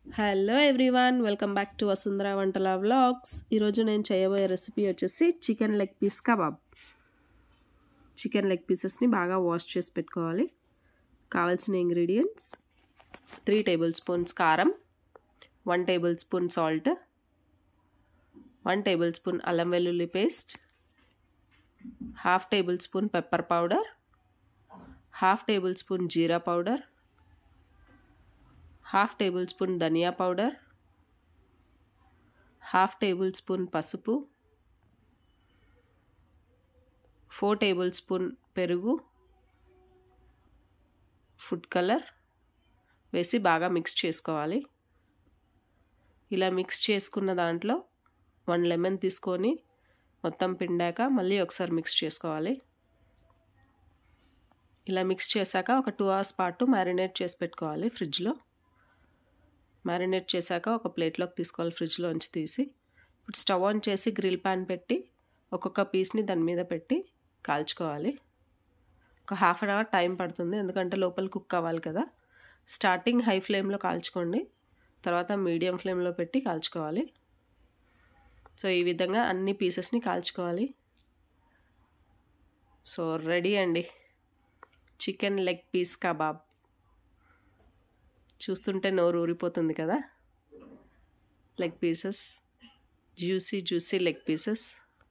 hello everyone welcome back to Vasundhara వంటల vlogs ఈరోజు నేను చేయబోయే రెసిపీ వచ్చేసి chicken leg piece kebab chicken leg పీసెస్ని బాగా వాష్ చేసి పెట్టుకోవాలి కావాల్సిన ఇంగ్రీడియంట్స్ త్రీ టేబుల్ స్పూన్స్ కారం one tablespoon salt one tablespoon అల్లం వెల్లుల్లి paste half tablespoon pepper powder half tablespoon jeera powder half tablespoon dhania powder half tablespoon పసుపు four tablespoon పెరుగు food colour వేసి బాగా mix చేసుకోవాలి ఇలా mix చేసుకున్న దాంట్లో వన్ లెమన్ తీసుకొని మొత్తం పిండాక మళ్ళీ ఒకసారి మిక్స్ చేసుకోవాలి ఇలా మిక్స్ చేశాక ఒక టూ అవర్స్ పాటు మ్యారినేట్ చేసి పెట్టుకోవాలి ఫ్రిడ్జ్లో మ్యారినేట్ చేశాక ఒక ప్లేట్లోకి తీసుకోవాలి ఫ్రిడ్జ్లోంచి తీసి ఇప్పుడు స్టవ్ ఆన్ చేసి గ్రిల్ ప్యాన్ పెట్టి ఒక్కొక్క పీస్ని దాని మీద పెట్టి కాల్చుకోవాలి ఒక హాఫ్ అన్ అవర్ టైం పడుతుంది ఎందుకంటే లోపల కుక్ అవ్వాలి కదా స్టార్టింగ్ హై ఫ్లేమ్లో కాల్చుకోండి తర్వాత మీడియం ఫ్లేమ్లో పెట్టి కాల్చుకోవాలి సో ఈ విధంగా అన్ని పీసెస్ని కాల్చుకోవాలి సో రెడీ అండి చికెన్ లెగ్ పీస్ కబాబ్ చూస్తుంటే నోరు ఊరిపోతుంది కదా leg pieces juicy juicy leg pieces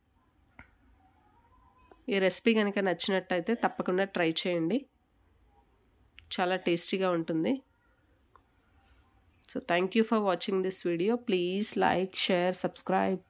ఈ రెసిపీ కనుక నచ్చినట్టయితే తప్పకుండా ట్రై చేయండి చాలా టేస్టీగా ఉంటుంది so thank you for watching this video please like share subscribe